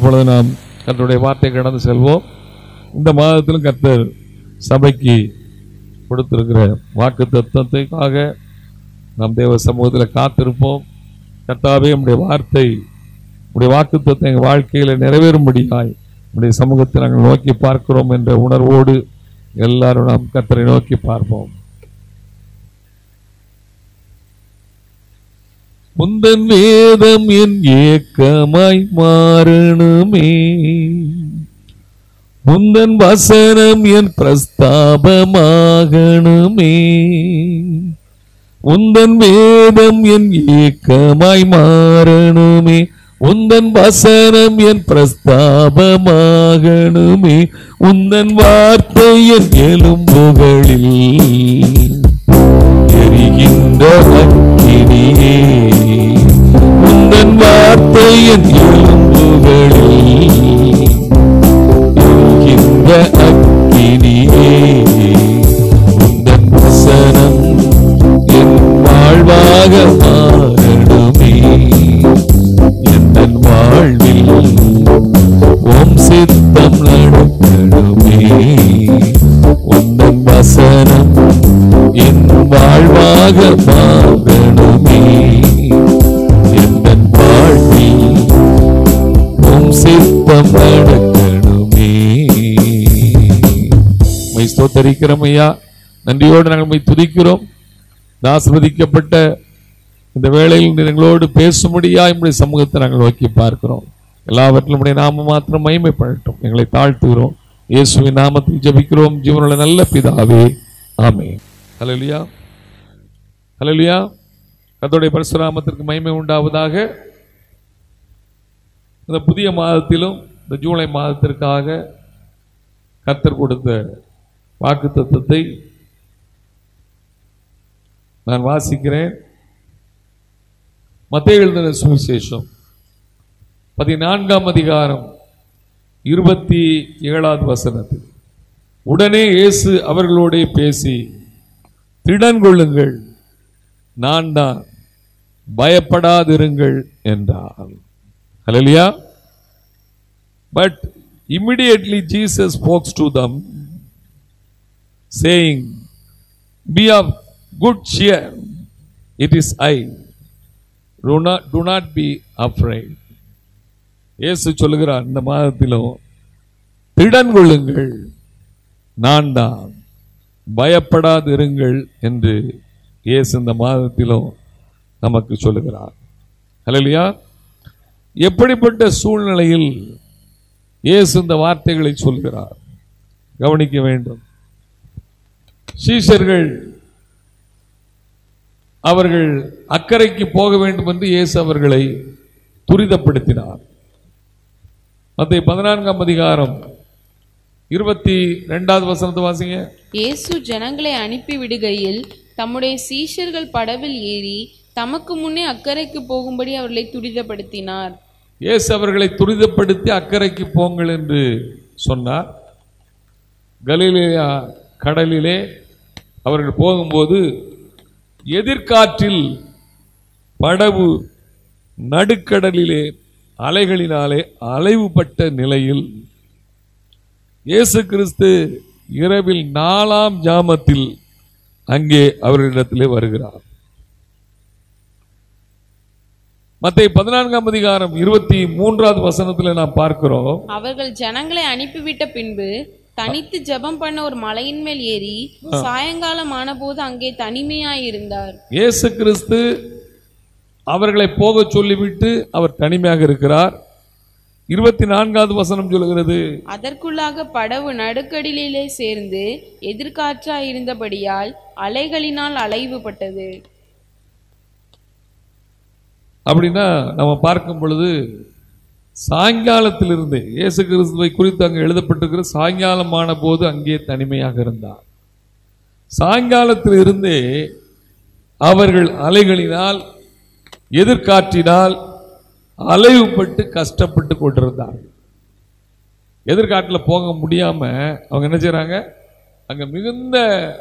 இப்பொழுது நாம் கர்த்தருடைய வார்த்தை கடந்து செல்வோம் இந்த மாதத்திலும் கர்த்தர் சபைக்கு கொடுத்திருக்கிற வாக்கு தத்துவத்துக்காக நாம் தேவ சமூகத்தில் காத்திருப்போம் கர்த்தாவே நம்முடைய வார்த்தை உடைய வாக்கு தத்துவம் எங்கள் வாழ்க்கையில் நிறைவேறும்படியாய் உடைய சமூகத்தை நாங்கள் நோக்கி பார்க்கிறோம் என்ற உணர்வோடு எல்லாரும் நாம் கர்த்தரை நோக்கி பார்ப்போம் முந்தன் வேதம் என் ஏக்கமாய் மாறணுமே முந்தன் வசனம் என் பிரஸ்தாபமாகணுமே உந்தன் வேதம் என் ஏக்கமாய் மாறணுமே உந்தன் வசனம் என் பிரஸ்தாபமாகணுமே உந்தன் வார்த்தை என் எலும்புகளில் எரிகின்ற அக்கினியே உந்தன் வார்த்தை என் எலும்புகளில் எரிகின்ற அக்கினியே உந்தன் வசனம் என் வாழ்வாக மாறணுமே என் வாழ்வில் ஓம் சித்தம் நடக்கணுமே உந்தன் வசனம் என் வாழ்வாக மாறணுமே என் வாழ்வில் உம் சித்தம் நடக்கணுமே மை ஸ்தோத்தரிக்கிறோம் ஐயா நன்றியோடு நாங்கள் மை துதிக்கிறோம் ஆசிர்வதிக்கப்பட்ட இந்த வேளையில் நீர் எங்களோடு பேசும்படியா நம்முடைய சமூகத்தை நாங்கள் நோக்கி பார்க்கிறோம் எல்லாவற்றிலும் உடைய நாம மாத்திரம் மகிமைப்படட்டும் எங்களை தாழ்த்துகிறோம் இயேசுவின் நாமத்தில் ஜெபிக்கிறோம் ஜீவனுள்ள நல்ல பிதாவே ஆமே ஹalleluya ஹalleluya கர்த்தருடைய பரிசுராமத்திற்கு மகிமை உண்டாவதாக இந்த புதிய மாதத்திலும் இந்த ஜூலை மாதத்திற்காக கர்த்தர் கொடுத்த வாக்கு தத்துவத்தை நான் வாசிக்கிறேன் மத்திய எழுதின சுவிசேஷம் பதினான்காம் அதிகாரம் இருபத்தி ஏழாவது வசனத்தில் உடனே இயேசு அவர்களோடே பேசி திடன் கொள்ளுங்கள் நான் தான் பயப்படாதிருங்கள் என்றார் ஹalleluya but immediately jesus spoke to them saying be of good cheer it is i do not do not be afraid இயேசு சொல்லுகிறார் இந்த மாதத்திலும் திடன் கொள்ளுங்கள் நான் தான் பயப்படாதிருங்கள் என்று இயேசு இந்த மாதத்திலும் நமக்கு சொல்லுகிறார் ஹalleluya எப்படிப்பட்ட சூழ்நிலையில் இயேசு இந்த வார்த்தைகளை சொல்கிறார் கவனிக்க வேண்டும் சீஷர்கள் அவர்கள் அக்கறைக்கு போக வேண்டும் என்று இயேசு அவர்களை துரிதப்படுத்தினார் மத்திய பதினான்காம் அதிகாரம் இருபத்தி ரெண்டாவது வசனத்தை வாசிங்க இயேசு ஜனங்களை அனுப்பி விடுகையில் தம்முடைய சீஷர்கள் படவில் ஏறி தமக்கு முன்னே அக்கறைக்கு போகும்படி அவர்களை துரிதப்படுத்தினார் இயேசு அவர்களை துரிதப்படுத்தி அக்கறைக்கு போங்கள் என்று சொன்னார் கலிலேயா கடலிலே அவர்கள் போகும்போது எதிர்காற்றில் படகு நடுக்கடலிலே அலைகளினாலே அலைவுபட்ட நிலையில் இயேசு கிறிஸ்து இரவில் நாலாம் ஜாமத்தில் அங்கே அவர்களிடத்திலே வருகிறார் மத்திய பதினான்காம் அதிகாரம் இருபத்தி மூன்றாவது வசனத்துல நாம் பார்க்கிறோம் அவர்கள் ஜனங்களை அனுப்பிவிட்ட பின்பு தனித்து ஜெபம் பண்ண ஒரு மலையின் மேல் ஏறி சாயங்காலம் ஆனபோது அங்கே தனிமையாயிருந்தார் இயேசு கிறிஸ்து அவர்களை போக சொல்லிவிட்டு அவர் தனிமையாக இருக்கிறார் இருபத்தி நான்காவது வசனம் சொல்லுகிறது அதற்குள்ளாக படவு நடுக்கடலிலே சேர்ந்து எதிர்காற்றாய் இருந்தபடியால் அலைகளினால் அலைவுபட்டது அப்படின்னா நம்ம பார்க்கும் பொழுது சாயங்காலத்திலிருந்தே இயேசு கிறிஸ்துவை குறித்து அங்கே எழுதப்பட்டிருக்கிற சாயங்காலமான போது அங்கே தனிமையாக இருந்தார் சாயங்காலத்தில் இருந்தே அவர்கள் அலைகளினால் எதிர்காற்றினால் அலைவுபட்டு கஷ்டப்பட்டு கொண்டிருந்தார்கள் எதிர்காட்டில் போக முடியாம அவங்க என்ன செய்றாங்க அங்க மிகுந்த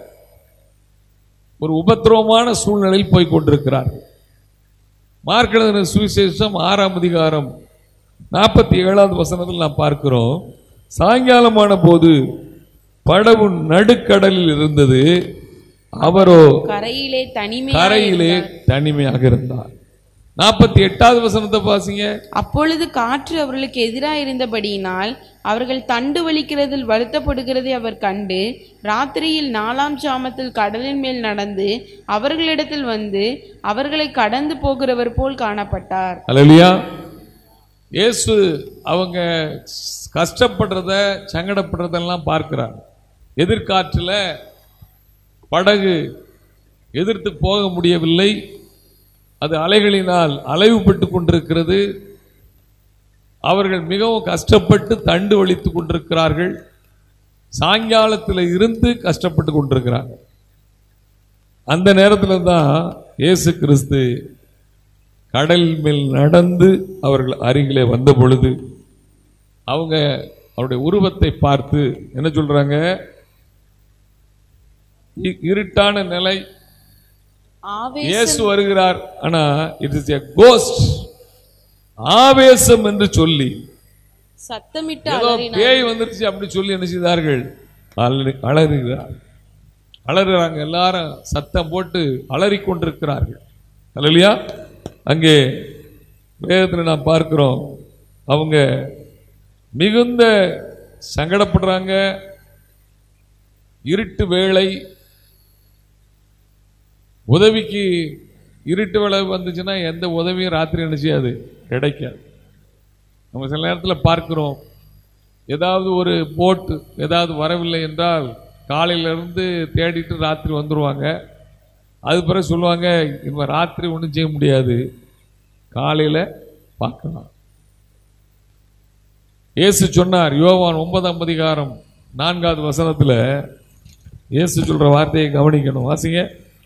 ஒரு உபத்திரவமான சூழ்நிலையில் போய் கொண்டிருக்கிறார்கள் மார்க்கெழுதின சுவிசேஷம் ஆறாம் அதிகாரம் நாற்பத்தி ஏழாவது வசனத்தில் நாம் பார்க்கிறோம் சாயங்காலமான போது படகு நடுக்கடலில் இருந்தது அவரோ கரையிலே தனிமை கரையிலே தனிமையாக இருந்தார் நாற்பத்தி எட்டாவது வசனத்தை பாசிங்க அப்பொழுது காற்று அவர்களுக்கு எதிராக இருந்தபடியினால் அவர்கள் தண்டு வலிக்கிறதில் வருத்தப்படுகிறதை அவர் கண்டு ராத்திரியில் நாலாம் ஜாமத்தில் கடலின் மேல் நடந்து அவர்களிடத்தில் வந்து அவர்களை கடந்து போகிறவர் போல் காணப்பட்டார் அல்லையா இயேசு அவங்க கஷ்டப்படுறத சங்கடப்படுறதெல்லாம் பார்க்கிறார் எதிர்காற்றில் படகு எதிர்த்து போக முடியவில்லை அது அலைகளினால் அலைவுபட்டு கொண்டிருக்கிறது அவர்கள் மிகவும் கஷ்டப்பட்டு தண்டு வலித்து கொண்டிருக்கிறார்கள் சாயங்காலத்தில் இருந்து கஷ்டப்பட்டு கொண்டிருக்கிறாங்க அந்த நேரத்தில் தான் இயேசு கிறிஸ்து கடல் மேல் நடந்து அவர்கள் அருகிலே வந்த பொழுது அவங்க அவருடைய உருவத்தை பார்த்து என்ன சொல்றாங்க இ- இருட்டான நிலை ஆவே இயேசு வருகிறார் ஆனா இட் இஸ் எ கோஸ்ட் ஆவேசம் என்று சொல்லி சத்தமிட்டு ஏதோ பேய் வந்துருச்சு அப்படி சொல்லி என்ன செய்தார்கள் அலறி- அலறுகிறார் அலறுறாங்க எல்லாரும் சத்தம் போட்டு அலறிக் கொண்டிருக்கிறார்கள் அல்லையா அங்கே வேதத்தில் நாம் பார்க்கிறோம் அவங்க மிகுந்த சங்கடப்படுறாங்க இருட்டு வேளை உதவிக்கு இருட்டு வேலை வந்துச்சுன்னா எந்த உதவியும் ராத்திரி என்ன செய்யாது கிடைக்காது நம்ம சில நேரத்தில் பார்க்கிறோம் ஏதாவது ஒரு போட்டு ஏதாவது வரவில்லை என்றால் காலையிலேருந்து தேடிட்டு ராத்திரி வந்துடுவாங்க அது பிறகு சொல்லுவாங்க இவன் ராத்திரி ஒன்றும் செய்ய முடியாது காலையில் பார்க்கலாம் இயேசு சொன்னார் யோவான் ஒன்பதாம் அதிகாரம் நான்காவது வசனத்தில் இயேசு சொல்ற வார்த்தையை கவனிக்கணும் வாசிங்க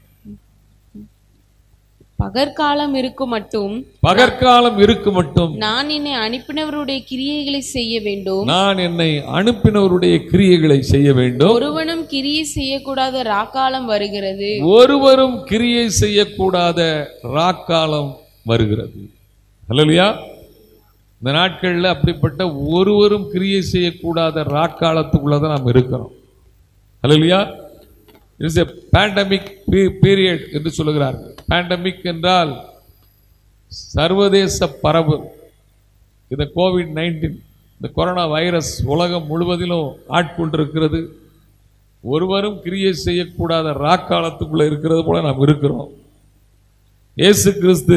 பகற்காலம் இருக்கும் மட்டும் பகற்காலம் இருக்கு மட்டும் நான் என்னை அனுப்பினவருடைய கிரியைகளை செய்ய வேண்டும் நான் என்னை அனுப்பினவருடைய கிரியைகளை செய்ய வேண்டும் ஒருவனும் கிரியை செய்யக்கூடாத ராக்காலம் வருகிறது ஒருவரும் கிரியை செய்யக்கூடாத ராக்காலம் வருகிறது அல்லையா இந்த நாட்களில் அப்படிப்பட்ட ஒருவரும் கிரியை செய்யக்கூடாத ராக்காலத்துக்குள்ள தான் நாம் இருக்கிறோம் அல்லையா இட்ஸ் எ பேண்டமிக் பீரியட் என்று சொல்லுகிறார்கள் பேண்டமிக் என்றால் சர்வதேச பரவல் இந்த கோவிட் நைன்டீன் இந்த கொரோனா வைரஸ் உலகம் முழுவதிலும் ஆட்கொண்டிருக்கிறது ஒருவரும் கிரியை செய்யக்கூடாத ராக்காலத்துக்குள்ள இருக்கிறது போல நாம் இருக்கிறோம் இயேசு கிறிஸ்து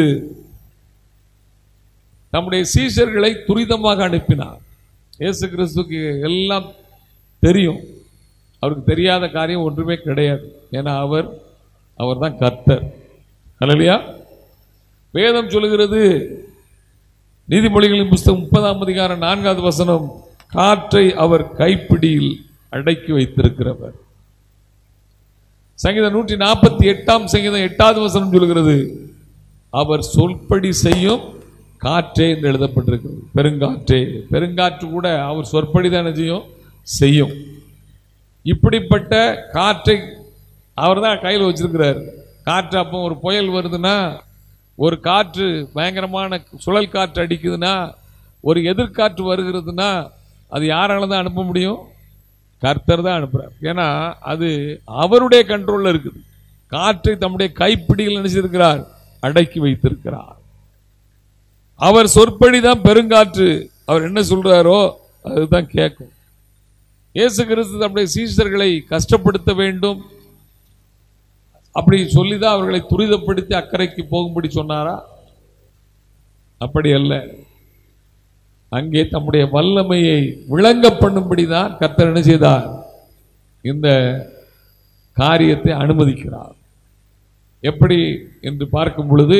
நம்முடைய சீஷர்களை துரிதமாக அனுப்பினார் இயேசு கிறிஸ்துக்கு எல்லாம் தெரியும் அவருக்கு தெரியாத காரியம் ஒன்றுமே கிடையாது ஏன்னா அவர் அவர் தான் கர்த்தர் அல்லையா வேதம் சொல்லுகிறது நீதிமொழிகளின் புஸ்தகம் முப்பதாம் அதிகாரம் நான்காவது வசனம் காற்றை அவர் கைப்பிடியில் அடக்கி வைத்திருக்கிறவர் சங்கீதம் நூற்றி நாற்பத்தி எட்டாம் சங்கீதம் எட்டாவது வசனம் சொல்கிறது அவர் சொல்படி செய்யும் காற்றே என்று எழுதப்பட்டிருக்கிறது பெருங்காற்றே பெருங்காற்று கூட அவர் சொற்படி தானே செய்யும் செய்யும் இப்படிப்பட்ட காற்றை அவர் தான் கையில் வச்சிருக்கிறார் காற்று அப்போ ஒரு புயல் வருதுன்னா ஒரு காற்று பயங்கரமான சுழல் காற்று அடிக்குதுன்னா ஒரு எதிர்காற்று வருகிறதுனா அது யாரால தான் அனுப்ப முடியும் கர்த்தர் தான் அனுப்புறார் ஏன்னா அது அவருடைய கண்ட்ரோல்ல இருக்குது காற்றை தம்முடைய கைப்பிடியில் நினைச்சிருக்கிறார் அடக்கி வைத்திருக்கிறார் அவர் சொற்படி தான் பெருங்காற்று அவர் என்ன சொல்றாரோ அதுதான் கேட்கும் இயேசு கிறிஸ்து தம்முடைய சீஷர்களை கஷ்டப்படுத்த வேண்டும் அப்படி சொல்லிதான் அவர்களை துரிதப்படுத்தி அக்கறைக்கு போகும்படி சொன்னாரா அப்படி அல்ல அங்கே தம்முடைய வல்லமையை விளங்க பண்ணும்படி தான் கர்த்தர் என்ன செய்தார் இந்த காரியத்தை அனுமதிக்கிறார் எப்படி என்று பார்க்கும் பொழுது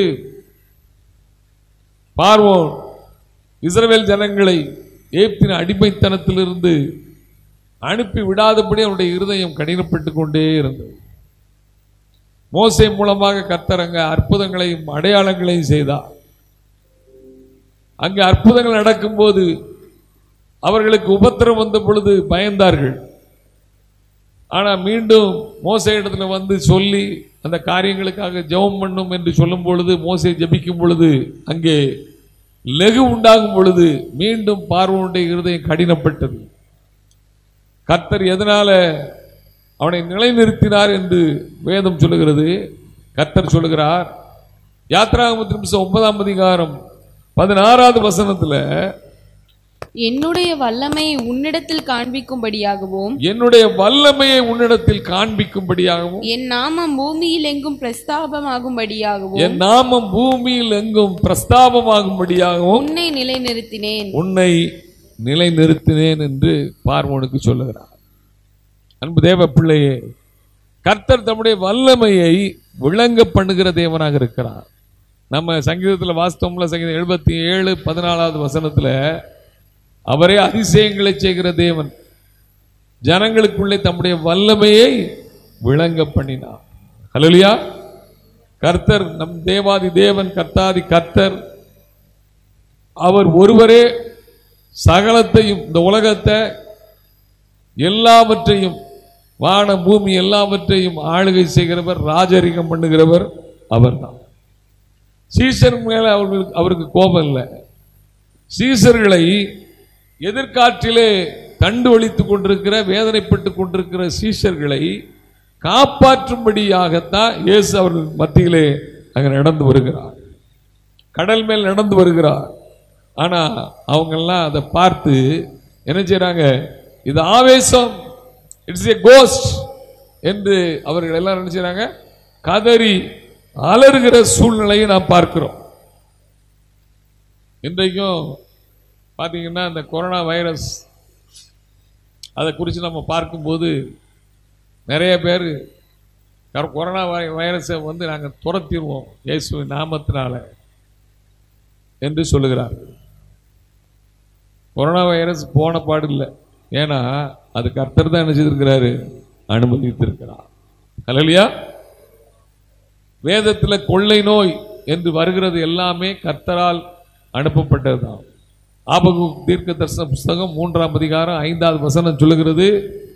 பார்வோன் இஸ்ரவேல் ஜனங்களை ஏப்தின அடிமைத்தனத்திலிருந்து அனுப்பி விடாதபடி அவருடைய இருதயம் கடினப்பட்டு கொண்டே இருந்தது மோசே மூலமாக கர்த்தர் அங்க அற்புதங்களையும் அடையாளங்களையும் செய்தார் அங்கே அற்புதங்கள் நடக்கும்போது அவர்களுக்கு உபத்திரம் வந்த பொழுது பயந்தார்கள் ஆனா மீண்டும் மோசே இடத்துல வந்து சொல்லி அந்த காரியங்களுக்காக ஜெபம் பண்ணும் என்று சொல்லும் பொழுது மோசே ஜெபிக்கும் பொழுது அங்கே லெகு உண்டாகும் பொழுது மீண்டும் பார்வோனுடைய இருதயம் கடினப்பட்டது கர்த்தர் எதனால அவனை நிலைநிறுத்தினார் என்று வேதம் சொல்லுகிறது கர்த்தர் சொல்லுகிறார் யாத்ராகமத்தின் புஸ்தகம் ஒன்பதாம் அதிகாரம் பதினாறாவது வசனத்துல என்னுடைய வல்லமையை உன்னிடத்தில் காண்பிக்கும்படியாகவும் என்னுடைய வல்லமையை உன்னிடத்தில் காண்பிக்கும்படியாகவும் என் நாமம் பூமியில் எங்கும் பிரஸ்தாபமாகும்படியாகவும் என் நாமம் பூமியில் எங்கும் பிரஸ்தாபமாகும்படியாகவும் உன்னை நிலைநிறுத்தினேன் உன்னை நிலைநிறுத்தினேன் என்று பார்வோனுக்கு சொல்லுகிறார் அன்பு தேவ பிள்ளையே கர்த்தர் தம்முடைய வல்லமையை விளங்க பண்ணுகிற தேவனாக இருக்கிறார் நம்ம சங்கீதத்தில் வாஸ்தவம்ல சங்கீதம் எழுபத்தி ஏழு பதினாலாவது வசனத்துல அவரே அதிசயங்களை செய்கிற தேவன் ஜனங்களுக்குள்ளே தம்முடைய வல்லமையை விளங்க பண்ணினார் ஹalleluya கர்த்தர் நம் தேவாதி தேவன் கர்த்தாதி கர்த்தர் அவர் ஒருவரே சகலத்தையும் இந்த உலகத்தை எல்லாவற்றையும் வான பூமி எல்லாவற்றையும் ஆளுகை செய்கிறவர் ராஜரிகம் பண்ணுகிறவர் அவர்தான் சீசர் மேல அவர்களுக்கு அவருக்கு கோபம் இல்லை சீசர்களை எதிர்காற்றிலே தண்டு ஒழித்துக் கொண்டிருக்கிற வேதனைப்பட்டு கொண்டிருக்கிற சீஷர்களை காப்பாற்றும்படியாகத்தான் இயேசு அவர்கள் மத்தியிலே அங்கே நடந்து வருகிறார் கடல் மேல் நடந்து வருகிறார் ஆனா அவங்கெல்லாம் அதை பார்த்து என்ன செய்றாங்க இது ஆவேசம் இட்ஸ் ஏ கோஸ்ட் என்று அவர்கள் எல்லாம் என்ன செய்றாங்க கதறி அலறுகிற சூழ்நிலையை நாம் பார்க்கிறோம் இன்றைக்கும் பார்த்தீங்கன்னா இந்த கொரோனா வைரஸ் அதை குறித்து நம்ம பார்க்கும்போது நிறைய பேர் கர- கொரோனா வை- வைரஸை வந்து நாங்கள் துரத்திடுவோம் இயேசுவின் நாமத்தினால என்று சொல்லுகிறார்கள் கொரோனா வைரஸ் போன பாடு இல்லை ஏன்னா அது கர்த்தர் தான் என்ன செய்திருக்கிறாரு அனுமதித்திருக்கிறார் ஹalleluya வேதத்தில் கொள்ளை நோய் என்று வருகிறது எல்லாமே கர்த்தரால் அனுப்பப்பட்டதுதான் ஆபகு தீர்க்க தரிசன புஸ்தகம் மூன்றாம் அதிகாரம் ஐந்தாவது வசனம் சொல்லுகிறது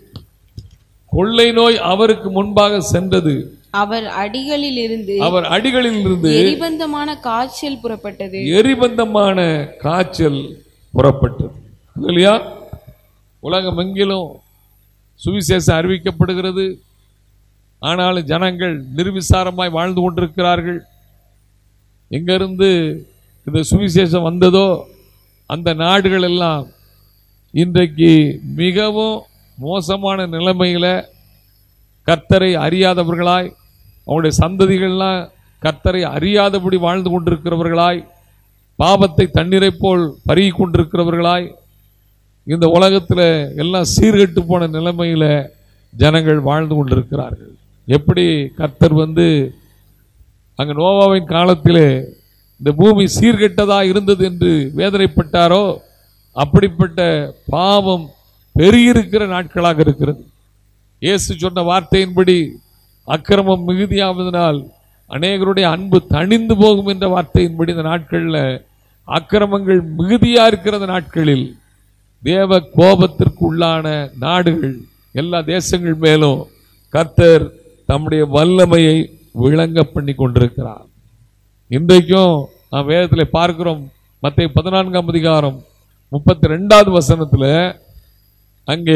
கொள்ளை நோய் அவருக்கு முன்பாக சென்றது அவர் அடிகளில் இருந்து அவர் அடிகளில் இருந்து எரிபந்தமான காய்ச்சல் புறப்பட்டது எரிபந்தமான காய்ச்சல் புறப்பட்டது இல்லையா உலகம் எங்கிலும் சுவிசேஷம் அறிவிக்கப்படுகிறது ஆனாலும் ஜனங்கள் நிர்விசாரமாய் வாழ்ந்து கொண்டிருக்கிறார்கள் எங்கிருந்து இந்த சுவிசேஷம் வந்ததோ அந்த நாடுகள் எல்லாம் இன்றைக்கு மிகவும் மோசமான நிலைமையில கர்த்தரை அறியாதவர்களாய் அவங்களுடைய சந்ததிகள்லாம் கர்த்தரை அறியாதபடி வாழ்ந்து கொண்டிருக்கிறவர்களாய் பாவத்தை தண்ணீரை போல் பருகி கொண்டிருக்கிறவர்களாய் இந்த உலகத்தில் எல்லாம் சீர்கெட்டு போன நிலைமையில ஜனங்கள் வாழ்ந்து கொண்டிருக்கிறார்கள் எப்படி கர்த்தர் வந்து அங்க நோவாவின் காலத்திலே இந்த பூமி சீர்கெட்டதா இருந்தது என்று வேதனைப்பட்டாரோ அப்படிப்பட்ட பாவம் பெருகியிருக்கிற நாட்களாக இருக்கிறது இயேசு சொன்ன வார்த்தையின்படி அக்கிரமம் மிகுதியாவதனால் அநேகருடைய அன்பு தணிந்து போகும் என்ற வார்த்தையின்படி இந்த நாட்களில் அக்கிரமங்கள் மிகுதியா இருக்கிற இந்த நாட்களில் தேவ கோபத்திற்கு உள்ளான நாடுகள் எல்லா தேசங்கள் மேலும் கர்த்தர் தம்முடைய வல்லமையை விளங்க பண்ணி கொண்டிருக்கிறார் இன்றைக்கும் நாம் வேதத்தில் பார்க்கிறோம் மத்திய பதினான்காம் அதிகாரம் முப்பத்தி ரெண்டாவது வசனத்துல அங்கே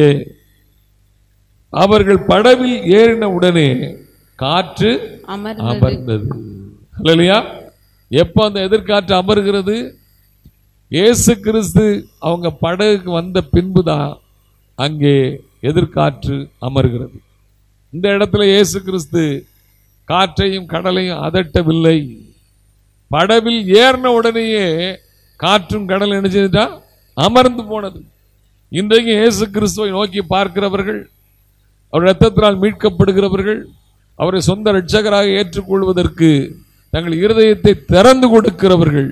அவர்கள் படவில் ஏறின உடனே காற்று அமர்ந்தது அமர்ந்தது இல்லையா எப்போ அந்த எதிர்காற்று அமர்கிறது இயேசு கிறிஸ்து அவங்க படகுக்கு வந்த பின்புதான் அங்கே எதிர்காற்று அமர்கிறது இந்த இடத்துல இயேசு கிறிஸ்து காற்றையும் கடலையும் அதட்டவில்லை படவில் ஏறின உடனேயே காற்றும் கடல் என்ன செய்துட்டா அமர்ந்து போனது இன்றைக்கு இயேசு கிறிஸ்துவை நோக்கி பார்க்கிறவர்கள் அவர் இரத்தத்தினால் மீட்கப்படுகிறவர்கள் அவரை சொந்த இரட்சகராக ஏற்றுக்கொள்வதற்கு தங்கள் இருதயத்தை திறந்து கொடுக்கிறவர்கள்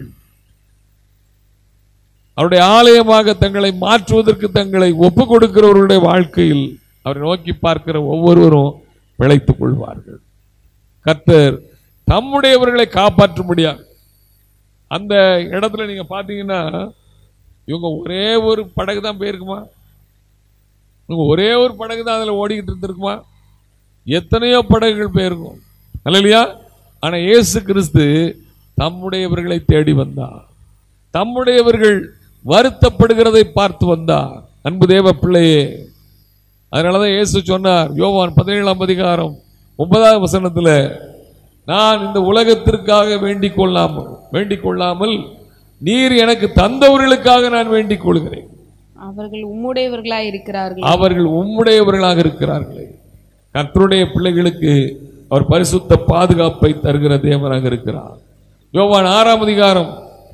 அவருடைய ஆலயமாக தங்களை மாற்றுவதற்கு தங்களை ஒப்பு கொடுக்கிறவர்களுடைய வாழ்க்கையில் அவரை நோக்கி பார்க்கிற ஒவ்வொருவரும் பிழைத்துக் கொள்வார்கள் கர்த்தர் தம்முடையவர்களை காப்பாற்றும்படியாக அந்த இடத்துல நீங்க பாத்தீங்கன்னா இவங்க ஒரே ஒரு படகு தான் போயிருக்குமா இவங்க ஒரே ஒரு படகு தான் அதில் ஓடிக்கிட்டு இருந்திருக்குமா எத்தனையோ படகுகள் போயிருக்கும் இல்லையா ஆனா இயேசு கிறிஸ்து தம்முடையவர்களை தேடி வந்தார் தம்முடையவர்கள் வருத்தப்படுகிறதை பார்த்து வந்தார் அன்பு தேவ பிள்ளையே அதனாலதான் இயேசு சொன்னார் யோவான் பதினேழாம் அதிகாரம் ஒன்பதாவது வசனத்துல நான் இந்த உலகத்திற்காக வேண்டிக் கொள்ளாமல் வேண்டிக் கொள்ளாமல் நீர் எனக்கு தந்தவர்களுக்காக நான் வேண்டிக் கொள்கிறேன் அவர்கள் உம்முடையவர்களாய் இருக்கிறார்கள் அவர்கள் உம்முடையவர்களாக இருக்கிறார்களே கர்த்தருடைய பிள்ளைகளுக்கு அவர் பரிசுத்த பாதுகாப்பை தருகிற தேவனாக இருக்கிறார் யோவான் ஆறாம் அதிகாரம்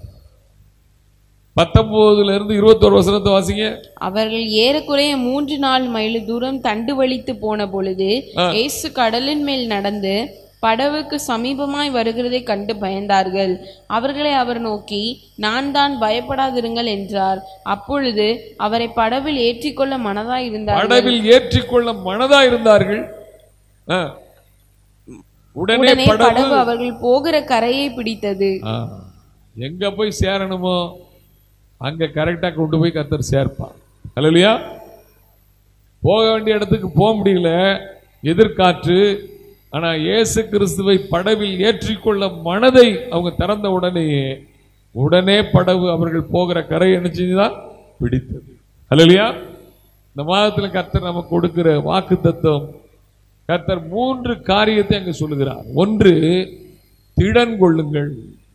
பத்தொன்பதுல இருந்து இருபத்தோரு வசனத்தை வாசிங்க அவர்கள் ஏறக்குறைய மூன்று நாள் மைல் தூரம் தண்டு வலித்து போன பொழுது இயேசு கடலின் மேல் நடந்து படவுக்கு சமீபமாய் வருகிறதை கண்டு பயந்தார்கள் அவர்களை அவர் நோக்கி நான் தான் பயப்படாதிருங்கள் என்றார் அப்பொழுது அவரை படவில் ஏற்றிக்கொள்ள மனதாய் இருந்தார் படவில் ஏற்றிக்கொள்ள மனதா இருந்தார்கள் ஆ. உடனே உடனே படவு படவு அவர்கள் போகிற கரையை பிடித்தது ஆ. எங்க போய் சேரணுமோ அங்க கரெக்டா கொண்டு போய் கத்தர் சேர்ப்பான் இல்லையா போக வேண்டிய இடத்துக்கு போக முடியல எதிர்காற்று ஆனா இயேசு கிறிஸ்துவை படவில் ஏற்றிக்கொள்ள மனதை அவங்க திறந்த உடனேயே உடனே படவு அவர்கள் போகிற கரை என்னச்சுதான் பிடித்தது இல்லையா இந்த மாதத்துல கர்த்தர் நமக்கு கொடுக்கிற வாக்கு தத்துவம் கர்த்தர் மூன்று காரியத்தை அங்க சொல்லுகிறார் ஒன்று திடன் கொள்ளுங்கள்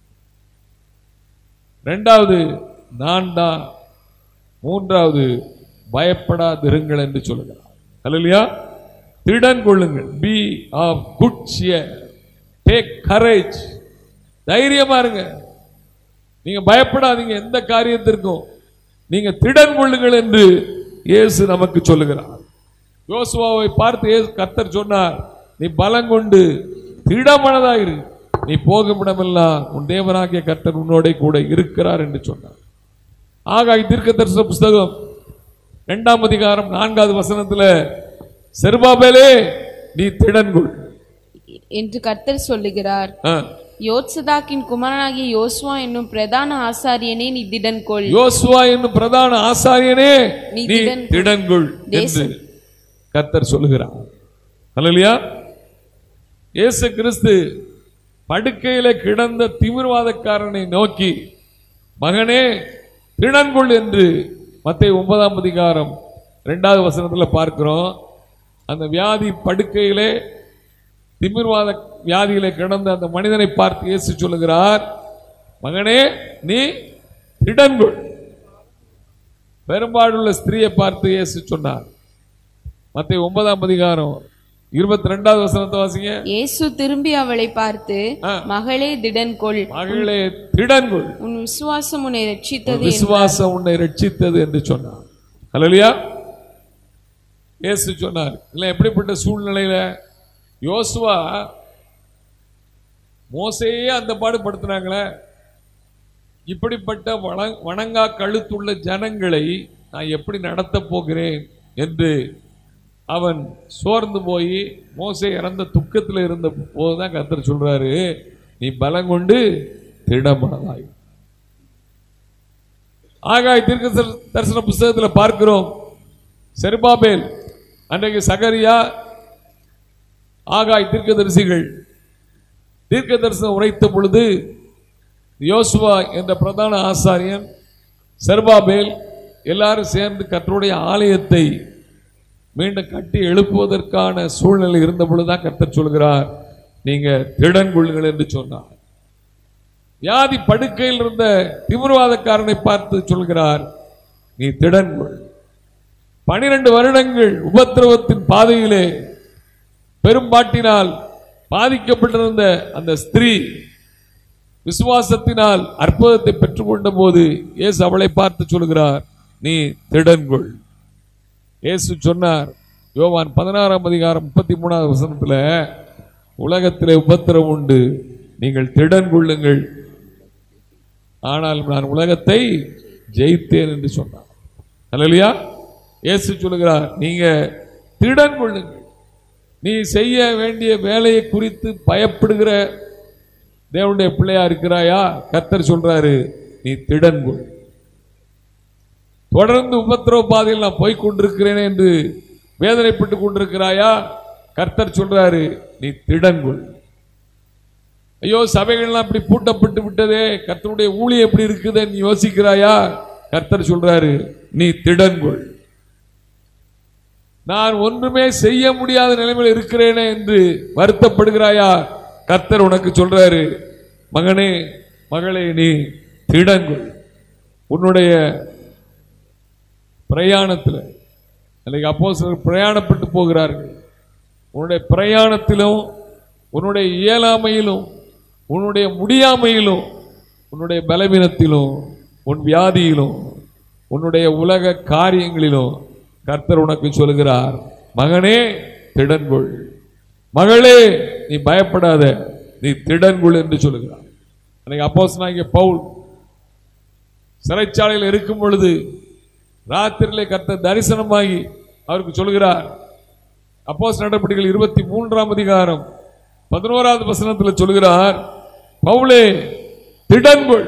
ரெண்டாவது நான் தான் மூன்றாவது பயப்படாதிருங்கள் என்று சொல்லுகிறார் அல்லையா திடன் கொள்ளுங்கள் be of good cheer take courage தைரியமா இருங்க நீங்க பயப்படாதீங்க எந்த காரியத்திற்கும் நீங்க திடன் கொள்ளுங்கள் என்று இயேசு நமக்கு சொல்லுகிறார் யோசுவாவை பார்த்து இயேசு கர்த்தர் சொன்னார் நீ பலம் கொண்டு திடமனதாயிரு நீ போகும் இடமெல்லாம் உன் தேவனாகிய கர்த்தர் உன்னோட கூட இருக்கிறார் என்று சொன்னார் ஆகாய் தீர்க்க தரிசன புஸ்தகம் இரண்டாம் அதிகாரம் நான்காவது வசனத்துல செருபாபேலே நீ திடன்கொள் என்று கர்த்தர் சொல்லுகிறார் ஆ. யோத்சதாக்கின் குமாரனாகிய யோசுவா என்னும் பிரதான ஆசாரியனே நீ திடன் கொள் யோசுவா என்னும் பிரதான ஆசாரியனே நீ நீ திடன் திடன்கொள் என்று கர்த்தர் சொல்லுகிறார் அல்லையா இயேசு கிறிஸ்து படுக்கையில கிடந்த திமிர்வாதக்காரனை நோக்கி மகனே திடன்கொள் என்று மத்திய ஒன்பதாம் அதிகாரம் ரெண்டாவது வசனத்துல பார்க்கிறோம் அந்த வியாதி படுக்கையிலே திமிர்வாத வியாதியிலே கிடந்த அந்த மனிதனை பார்த்து இயேசு சொல்லுகிறார் மகனே நீ திடன்கொள் பெரும்பாலுள்ள ஸ்திரியை பார்த்து இயேசு சொன்னார் மத்திய ஒன்பதாம் அதிகாரம் இருபத்தி ரெண்டாவது வசனத்தை வாசிங்க இயேசு திரும்பி அவளை பார்த்து ஆ. மகளே திடன் கொள் மகளே திடன்கொள் உன் விசுவாசம் உன்னை ரட்சித்தது விசுவாசம் உன்னை ரட்சித்தது என்று சொன்னார் ஹalleluya இயேசு சொன்னார் இல்லை எப்படிப்பட்ட சூழ்நிலையில யோசுவா மோசையே அந்த பாடுபடுத்தினாங்களே இப்படிப்பட்ட வண- வணங்கா கழுத்துள்ள ஜனங்களை நான் எப்படி நடத்தப் போகிறேன் என்று அவன் சோர்ந்து போய் மோசே இறந்த துக்கத்தில் இருந்த போதுதான் கர்த்தர் சொல்றாரு நீ பலம் கொண்டு திடமனதாய் ஆகாய் தீர்க்க தரிசன- தரிசன புஸ்தகத்தில் பார்க்கிறோம் செருபாபேல் அன்றைக்கு சகரியா ஆகாய் தீர்க்கதரிசிகள் தீர்க்க தரிசனம் உரைத்த பொழுது யோசுவா என்ற பிரதான ஆசாரியன் செர்பாபேல் எல்லாரும் சேர்ந்து கர்த்தருடைய ஆலயத்தை மீண்டும் கட்டி எழுப்புவதற்கான சூழ்நிலை இருந்த பொழுதுதான் கர்த்தர் சொல்கிறார் நீங்க திடன் கொள்ளுங்கள் என்று சொன்னார் வியாதி படுக்கையில் இருந்த திமிர்வாதக்காரனை பார்த்து சொல்கிறார் நீ திடன் கொள் பனிரெண்டு வருடங்கள் உபத்திரவத்தின் பாதையிலே பெரும்பாட்டினால் பாதிக்கப்பட்டிருந்த அந்த ஸ்திரீ விசுவாசத்தினால் அற்புதத்தை பெற்றுக்கொண்ட போது இயேசு அவளை பார்த்து சொல்கிறார் நீ திடன்கொள் இயேசு சொன்னார் யோவான் பதினாறாம் அதிகாரம் முப்பத்தி மூணாவது வசனத்துல உலகத்திலே உபத்திரம் உண்டு நீங்கள் திடன் கொள்ளுங்கள் ஆனால் நான் உலகத்தை ஜெயித்தேன் என்று சொன்னார் அல்லையா இயேசு சொல்லுகிறார் நீங்க திடன் கொள்ளுங்கள் நீ செய்ய வேண்டிய வேலையை குறித்து பயப்படுகிற தேவனுடைய பிள்ளையா இருக்கிறாயா கர்த்தர் சொல்றாரு நீ திடன் கொள் தொடர்ந்து உபத்திரவ பாதையில் நான் போய் கொண்டிருக்கிறேன் என்று வேதனைப்பட்டு கொண்டிருக்கிறாயா கர்த்தர் சொல்றாரு நீ திடன் கொள் ஐயோ சபைகள்லாம் இப்படி பூட்டப்பட்டு விட்டதே கர்த்தருடைய ஊழியம் எப்படி இருக்குதுன்னு யோசிக்கிறாயா கர்த்தர் சொல்றாரு நீ திடன்கொள் நான் ஒன்றுமே செய்ய முடியாத நிலைமையில் இருக்கிறேனே என்று வருத்தப்படுகிறாயா கர்த்தர் உனக்கு சொல்றாரு மகனே மகளே நீ திடன்கொள் உன்னுடைய பிரயாணத்தில் அன்றைக்கு அப்போ பிரயாணப்பட்டு போகிறார்கள் உன்னுடைய பிரயாணத்திலும் உன்னுடைய இயலாமையிலும் உன்னுடைய முடியாமையிலும் உன்னுடைய பலவீனத்திலும் உன் வியாதியிலும் உன்னுடைய உலக காரியங்களிலும் கர்த்தர் உனக்கு சொல்கிறார் மகனே திடன்கொள் மகளே நீ பயப்படாத நீ திடன்கொள் என்று சொல்லுகிறார் அன்னைக்கு அப்போஸ் பவுல் சிறைச்சாலையில் இருக்கும் பொழுது ராத்திரியிலே கர்த்தர் தரிசனமாகி அவருக்கு சொல்கிறார் அப்போஸ் நடவடிக்கைகள் இருபத்தி மூன்றாம் அதிகாரம் பதினோராவது வசனத்தில் சொல்கிறார் பவுலே திடன்கொள்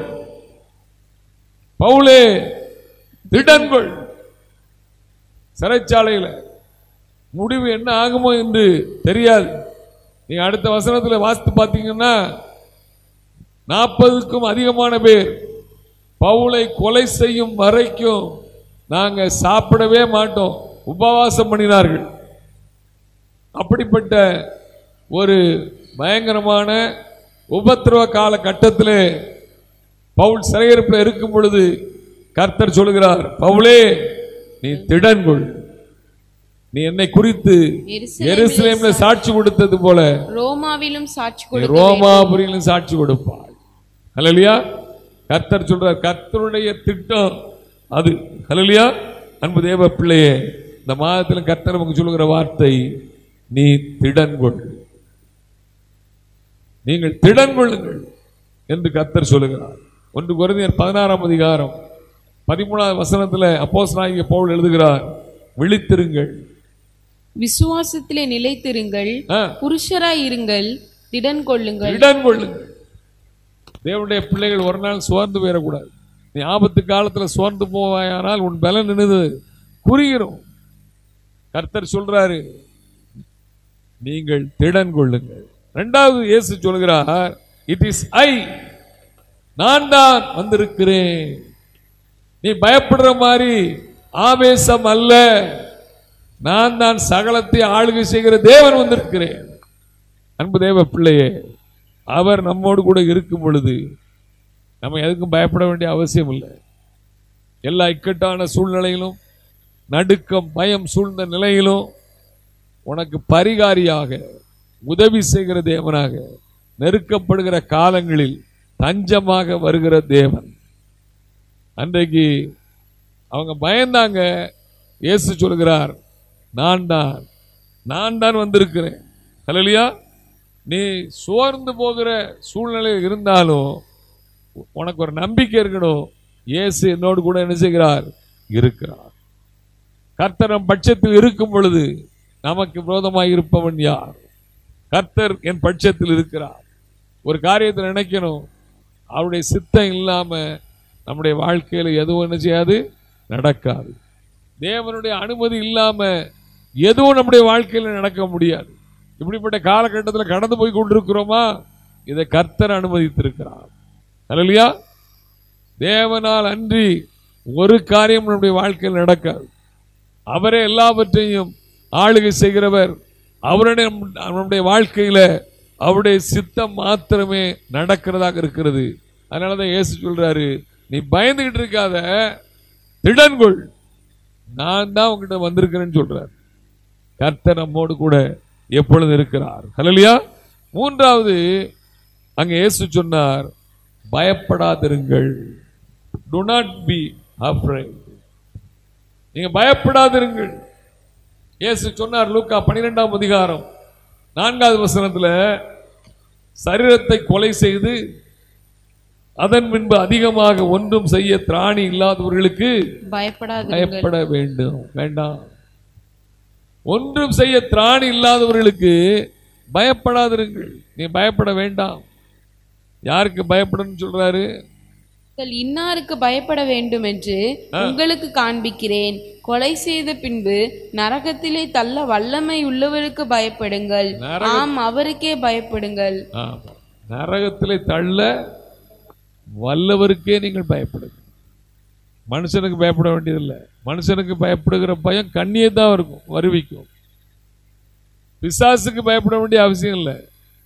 பவுலே திடன்கொள் சிறைச்சாலையில் முடிவு என்ன ஆகுமோ என்று தெரியாது நீங்க அடுத்த வசனத்தில் வாசித்து பார்த்தீங்கன்னா நாற்பதுக்கும் அதிகமான பேர் பவுலை கொலை செய்யும் வரைக்கும் நாங்க சாப்பிடவே மாட்டோம் உபவாசம் பண்ணினார்கள் அப்படிப்பட்ட ஒரு பயங்கரமான உபத்திரவ கால கட்டத்திலே பவுல் சிறையிருப்பில் இருக்கும் பொழுது கர்த்தர் சொல்கிறார் பவுலே நீ திடன்கொள் நீ என்னை குறித்து எருசலேமிலே எருசலேம்ல சாட்சி கொடுத்தது போல ரோமாவிலும் சாட்சி நீ கொடுக்க ரோமாபுரியிலும் சாட்சி கொடுப்பாள் ஹalleluya கர்த்தர் சொல்றார் கர்த்தருடைய திட்டம் அது ஹalleluya அன்பு தேவ பிள்ளையே இந்த மாதத்தில் கர்த்தர் நமக்கு சொல்லுகிற வார்த்தை நீ திடன்கொள் நீங்கள் திடன்கொள்ளுங்கள் என்று கர்த்தர் சொல்லுகிறார் ஒன்று குருந்தியர் பதினாறாம் அதிகாரம் பதிமூணாவது வசனத்தில் அப்போஸ்தலனாகிய பவுல் எழுதுகிறார் விழித்திருங்கள் விசுவாசத்திலே நிலைத்திருங்கள் ஆ, புருஷராய் இருங்கள் திடன் கொள்ளுங்கள் திடன் கொள்ளுங்கள் தேவனுடைய பிள்ளைகள் ஒரு நாள் சோர்ந்து போயிடக்கூடாது நீ ஆபத்து காலத்துல சோர்ந்து போவாயானால் உன் பலன் நினைது குறுகிரும் கர்த்தர் சொல்றாரு நீங்கள் திடன் கொள்ளுங்கள் இரண்டாவது இயேசு சொல்கிறார் இட் இஸ் ஐ நான் தான் வந்திருக்கிறேன் நீ பயப்படுற மாதிரி ஆவேசம் அல்ல நான் தான் சகலத்தை ஆளுகை செய்கிற தேவன் வந்திருக்கிறேன் அன்பு தேவ பிள்ளையே அவர் நம்மோடு கூட இருக்கும் பொழுது நம்ம எதுக்கும் பயப்பட வேண்டிய அவசியம் இல்லை எல்லா இக்கட்டான சூழ்நிலையிலும் நடுக்கம் பயம் சூழ்ந்த நிலையிலும் உனக்கு பரிகாரியாக உதவி செய்கிற தேவனாக நெருக்கப்படுகிற காலங்களில் தஞ்சமாக வருகிற தேவன் அன்றைக்கு அவங்க பயந்தாங்க இயேசு சொல்கிறார் நான் தான் நான் தான் வந்திருக்கிறேன் ஹalleluya நீ சோர்ந்து போகிற சூழ்நிலையில் இருந்தாலும் உனக்கு ஒரு நம்பிக்கை இருக்கணும் இயேசு என்னோடு கூட என்ன செய்கிறார் இருக்கிறார் கர்த்தர் நம் பட்சத்தில் இருக்கும் பொழுது நமக்கு விரோதமாய் இருப்பவன் யார் கர்த்தர் என் பட்சத்தில் இருக்கிறார் ஒரு காரியத்தை நினைக்கணும் அவருடைய சித்தம் இல்லாம நம்முடைய வாழ்க்கையில எதுவும் என்ன செய்யாது நடக்காது தேவனுடைய அனுமதி இல்லாம எதுவும் நம்முடைய வாழ்க்கையில நடக்க முடியாது இப்படிப்பட்ட காலகட்டத்தில் கடந்து போய் கொண்டிருக்கிறோமா இதை கர்த்தர் அனுமதித்திருக்கிறார் அல்லையா தேவனால் அன்றி ஒரு காரியம் நம்முடைய வாழ்க்கையில் நடக்காது அவரே எல்லாவற்றையும் ஆளுகை செய்கிறவர் அவருடைய நம்முடைய வாழ்க்கையில அவருடைய சித்தம் மாத்திரமே நடக்கிறதாக இருக்கிறது அதனாலதான் இயேசு சொல்றாரு நீ பயந்துகிட்டு இருக்காத திடன்கொள் நான் தான் உங்ககிட்ட வந்திருக்கிறேன்னு சொல்றார் கர்த்தர் நம்மோடு கூட எப்பொழுது இருக்கிறார் ஹalleluya மூன்றாவது அங்க இயேசு சொன்னார் பயப்படாதிருங்கள் do not be afraid நீங்க பயப்படாதிருங்கள் இயேசு சொன்னார் லூக்கா பன்னிரெண்டாம் அதிகாரம் நான்காவது வசனத்துல சரீரத்தை கொலை செய்து அதன் பின்பு அதிகமாக ஒன்றும் செய்ய திராணி இல்லாதவர்களுக்கு பயப்படாதிருங்கள் பயப்பட வேண்டும் வேண்டாம் ஒன்றும் செய்ய திராணி இல்லாதவர்களுக்கு பயப்படாதிருங்கள் நீ பயப்பட வேண்டாம் யாருக்கு பயப்படணும்னு சொல்றாரு நீங்கள் இன்னாருக்கு பயப்பட வேண்டும் என்று உங்களுக்கு காண்பிக்கிறேன் கொலை செய்த பின்பு நரகத்திலே தள்ள வல்லமை உள்ளவருக்கு பயப்படுங்கள் நரக- ஆம் அவருக்கே பயப்படுங்கள் ஆமா. நரகத்திலே தள்ள வல்லவருக்கே நீங்கள் பயப்படுங்க மனுஷனுக்கு பயப்பட வேண்டியதில்லை மனுஷனுக்கு பயப்படுகிற பயம் கண்ணியை தான் இருக்கும் வருவிக்கும் பிசாசுக்கு பயப்பட வேண்டிய அவசியம் இல்லை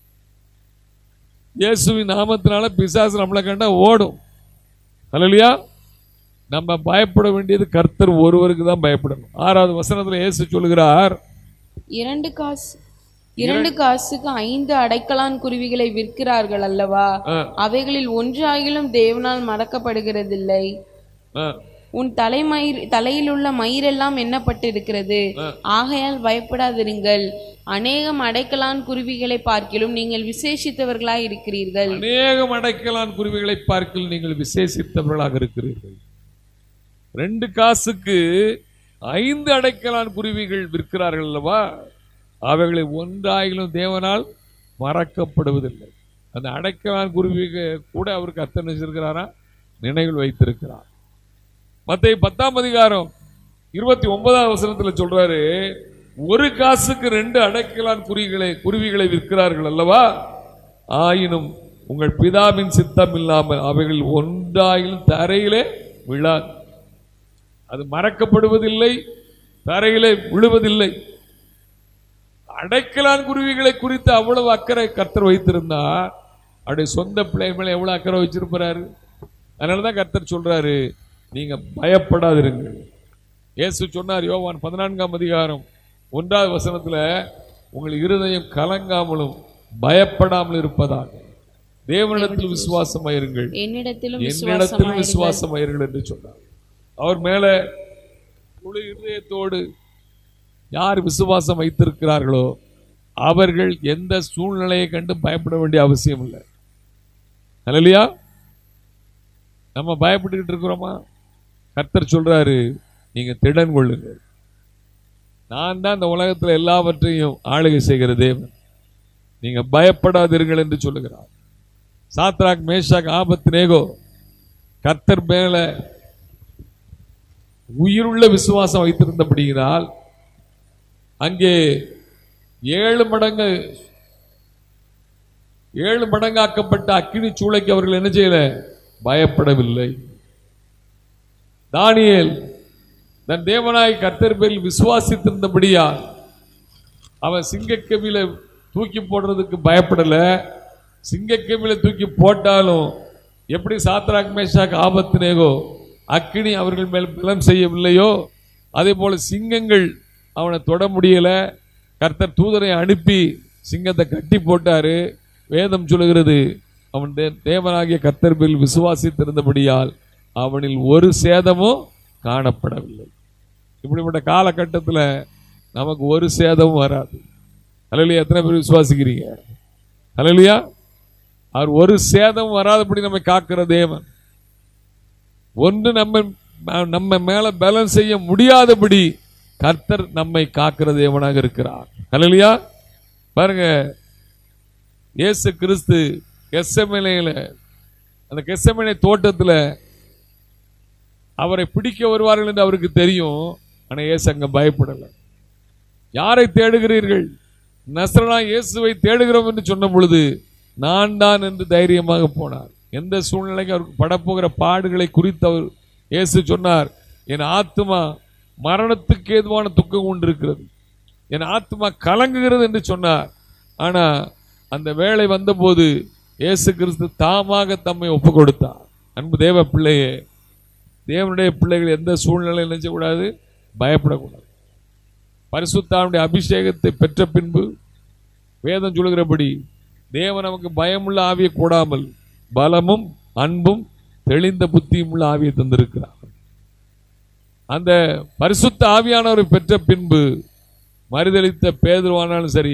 இயேசுவின் நாமத்தினால பிசாசு நம்மளை கண்டா ஓடும் அல்லையா நம்ம பயப்பட வேண்டியது கர்த்தர் ஒருவருக்கு தான் பயப்படணும் ஆறாவது வசனத்துல இயேசு சொல்கிறார் இரண்டு காசு இரண்டு காசுக்கு ஐந்து அடைக்கலான் குருவிகளை விற்கிறார்கள் அல்லவா ஆ, அவைகளில் ஒன்றாகிலும் தேவனால் மறக்கப்படுகிறதில்லை ஆ, உன் தலைமயிர் தலையிலுள்ள மயிரெல்லாம் எண்ணப்பட்டிருக்கிறது ஆகையால் பயப்படாதிருங்கள் அநேகம் அடைக்கலான் குருவிகளை பார்க்கிலும் நீங்கள் விசேஷித்தவர்களாய் இருக்கிறீர்கள் அநேகம் அடைக்கலான் குருவிகளை பார்க்கல் நீங்கள் விசேஷித்தவர்களாக இருக்கிறீர்கள் ரெண்டு காசுக்கு ஐந்து அடைக்கலான் குருவிகள் விற்கிறார்கள் அல்லவா அவைகளை ஒன்றாயிலும் தேவனால் மறக்கப்படுவதில்லை அந்த அடைக்கலான் குருவிகள் கூட அவருக்கு அர்த்தம் வச்சிருக்கிறாரா நினைவில் வைத்திருக்கிறார் மத்திய பத்தாம் அதிகாரம் இருபத்தி ஒன்பதாம் வசனத்துல சொல்றாரு ஒரு காசுக்கு ரெண்டு அடைக்கலான் குருவிகளை குருவிகளை விற்கிறார்கள் அல்லவா ஆயினும் உங்கள் பிதாவின் சித்தம் இல்லாமல் அவைகள் ஒன்றாயிலும் தரையிலே விழாது அது மறக்கப்படுவதில்லை தரையிலே விழுவதில்லை அடைக்கலான் குருவிகளை குறித்து அவ்வளவு அக்கறை கர்த்தர் வைத்திருந்தா அவருடைய சொந்த பிள்ளை மேல எவ்வளவு அக்கறை வச்சிருப்பாரு அதனாலதான் கர்த்தர் சொல்றாரு நீங்க பயப்படாதிருங்கள் இயேசு சொன்னார் யோவான் பதினான்காம் அதிகாரம் ஒன்றாவது வசனத்துல உங்கள் இருதயம் கலங்காமலும் பயப்படாமல் இருப்பதாக தேவனிடத்தில் விசுவாசமாயிருங்கள் என்னிடத்திலும் என்னிடத்திலும் விசுவாசமாயிருங்கள் விசுவாசமாயிருங்கள் என்று சொன்னார் அவர் மேல முழு இருதயத்தோடு யார் விசுவாசம் வைத்திருக்கிறார்களோ அவர்கள் எந்த சூழ்நிலையை கண்டு பயப்பட வேண்டிய அவசியம் இல்லை இல்லையா நம்ம பயப்பட்டுக்கிட்டு இருக்கிறோமா கர்த்தர் சொல்றாரு நீங்க திடன் கொள்ளுங்கள் நான் தான் இந்த உலகத்துல எல்லாவற்றையும் ஆளுகை செய்கிற தேவன் நீங்க பயப்படாதீர்கள் என்று சொல்லுகிறார் சாத்ராக் மேஷாக் ஆபத் நேகோ கர்த்தர் மேல உயிருள்ள விசுவாசம் வைத்திருந்தபடியினால் அங்கே ஏழு மடங்கு ஏழு மடங்காக்கப்பட்ட அக்கினி சூளைக்கு அவர்கள் என்ன செய்யல பயப்படவில்லை தானியேல் தன் தேவனாய் கர்த்தர் பேரில் விசுவாசித்திருந்தபடியால் அவன் சிங்கக்கவில தூக்கி போடுறதுக்கு பயப்படல சிங்கக்கவில தூக்கி போட்டாலும் எப்படி சாத்ராக் மேஷாக் ஆபத்தினேகோ அக்கினி அவர்கள் மேல் பலம் செய்யவில்லையோ அதே போல சிங்கங்கள் அவனை தொட முடியல கர்த்தர் தூதரை அனுப்பி சிங்கத்தை கட்டி போட்டாரு வேதம் சொல்லுகிறது அவன் தே- தேவனாகிய கர்த்தர் மேல் விசுவாசித்திருந்தபடியால் அவனில் ஒரு சேதமும் காணப்படவில்லை இப்படிப்பட்ட காலகட்டத்தில் நமக்கு ஒரு சேதமும் வராது அலையிலியா எத்தனை பேர் விசுவாசிக்கிறீங்க அலையிலியா அவர் ஒரு சேதம் வராதபடி நம்மை காக்கிற தேவன் ஒன்று நம்ம நம்ம மேல பேலன்ஸ் செய்ய முடியாதபடி கர்த்தர் நம்மை காக்கிற தேவனாக இருக்கிறார் அலையிலியா பாருங்க இயேசு கிறிஸ்து கெசமேலையில அந்த கெசமேனை தோட்டத்துல அவரை பிடிக்க வருவார்கள் என்று அவருக்கு தெரியும் ஆனா இயேசு அங்க பயப்படலை யாரை தேடுகிறீர்கள் நஸ்ரனா இயேசுவை தேடுகிறோம் என்று சொன்ன பொழுது நான் தான் என்று தைரியமாக போனார் எந்த சூழ்நிலைக்கு அவருக்கு படப்போகிற பாடுகளை குறித்து அவர் இயேசு சொன்னார் என் ஆத்மா மரணத்துக்கு ஏதுவான துக்கம் கொண்டிருக்கிறது என் ஆத்மா கலங்குகிறது என்று சொன்னார் ஆனா அந்த வேளை வந்தபோது இயேசு கிறிஸ்து தாமாக தம்மை ஒப்பு கொடுத்தார் அன்பு தேவ பிள்ளையே தேவனுடைய பிள்ளைகள் எந்த சூழ்நிலையில் என்ன செய்யக்கூடாது பயப்படக்கூடாது பரிசுத்தாவுடைய அபிஷேகத்தை பெற்ற பின்பு வேதம் சொல்கிறபடி தேவன் நமக்கு பயமுள்ள ஆவியை கூடாமல் பலமும் அன்பும் தெளிந்த புத்தியும் உள்ள ஆவியை தந்திருக்கிறார் அந்த பரிசுத்த ஆவியானவரை பெற்ற பின்பு மறுதளித்த பேதுருவானாலும் சரி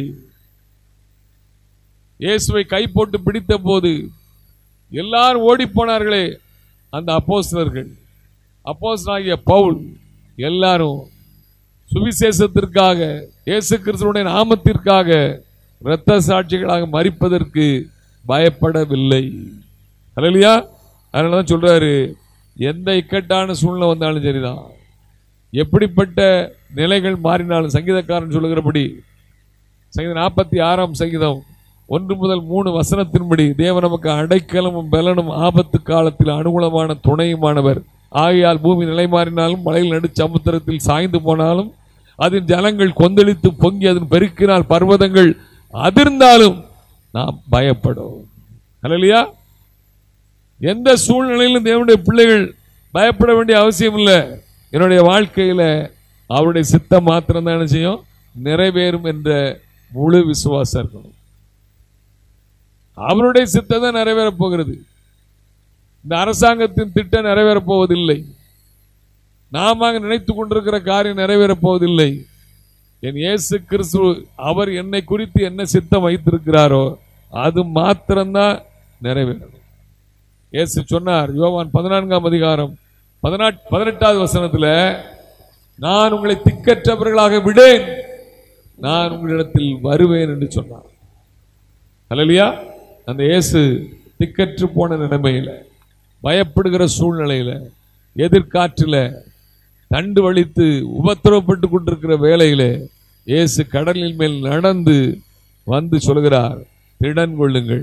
இயேசுவை கை போட்டு பிடித்த போது எல்லாரும் ஓடி போனார்களே அந்த அப்போஸ்தலர்கள் அப்போஸ்தலனாகிய பவுல் எல்லாரும் சுவிசேஷத்திற்காக இயேசு கிறிஸ்துவுடைய நாமத்திற்காக இரத்த சாட்சிகளாக மறிப்பதற்கு பயப்படவில்லை அல்லையா அதனால தான் சொல்றாரு எந்த இக்கட்டான சூழ்நிலை வந்தாலும் சரிதான் எப்படிப்பட்ட நிலைகள் மாறினாலும் சங்கீதக்காரன் சொல்லுகிறபடி சங்கீதம் நாற்பத்தி ஆறாம் சங்கீதம் ஒன்று முதல் மூணு வசனத்தின்படி தேவன் நமக்கு அடைக்கலமும் பலனும் ஆபத்து காலத்தில் அனுகூலமான துணையுமானவர் ஆகையால் பூமி நிலைமாறினாலும் மலையில் நடு சமுத்திரத்தில் சாய்ந்து போனாலும் அதன் ஜலங்கள் கொந்தளித்து பொங்கி அதன் பெருக்கினால் பர்வதங்கள் அதிர்ந்தாலும் நாம் பயப்படும் அல்லையா எந்த சூழ்நிலையிலும் தேவனுடைய பிள்ளைகள் பயப்பட வேண்டிய அவசியம் இல்லை என்னுடைய வாழ்க்கையில அவருடைய சித்தம் மாத்திரம் தான் என்ன செய்யும் நிறைவேறும் என்ற முழு விசுவாசம் இருக்கணும் அவருடைய சித்தம் தான் நிறைவேறப் போகிறது இந்த அரசாங்கத்தின் திட்டம் நிறைவேறப் போவதில்லை நாம நினைத்து கொண்டிருக்கிற காரியம் நிறைவேறப் போவதில்லை என் இயேசு கிறிஸ்து அவர் என்னை குறித்து என்ன சித்தம் வைத்திருக்கிறாரோ அது மாத்திரம்தான் நிறைவேறும் இயேசு சொன்னார் யோவான் பதினான்காம் அதிகாரம் பதினாட் பதினெட்டாவது வசனத்துல நான் உங்களை திக்கற்றவர்களாக விடேன் நான் உங்களிடத்தில் வருவேன் என்று சொன்னார் அல்லையா அந்த இயேசு திக்கற்று போன நிலைமையில பயப்படுகிற சூழ்நிலையில எதிர்காற்றில் தண்டு வலித்து உபத்திரவப்பட்டு கொண்டிருக்கிற வேளையில இயேசு கடலின் மேல் நடந்து வந்து சொல்கிறார் திடன் கொள்ளுங்கள்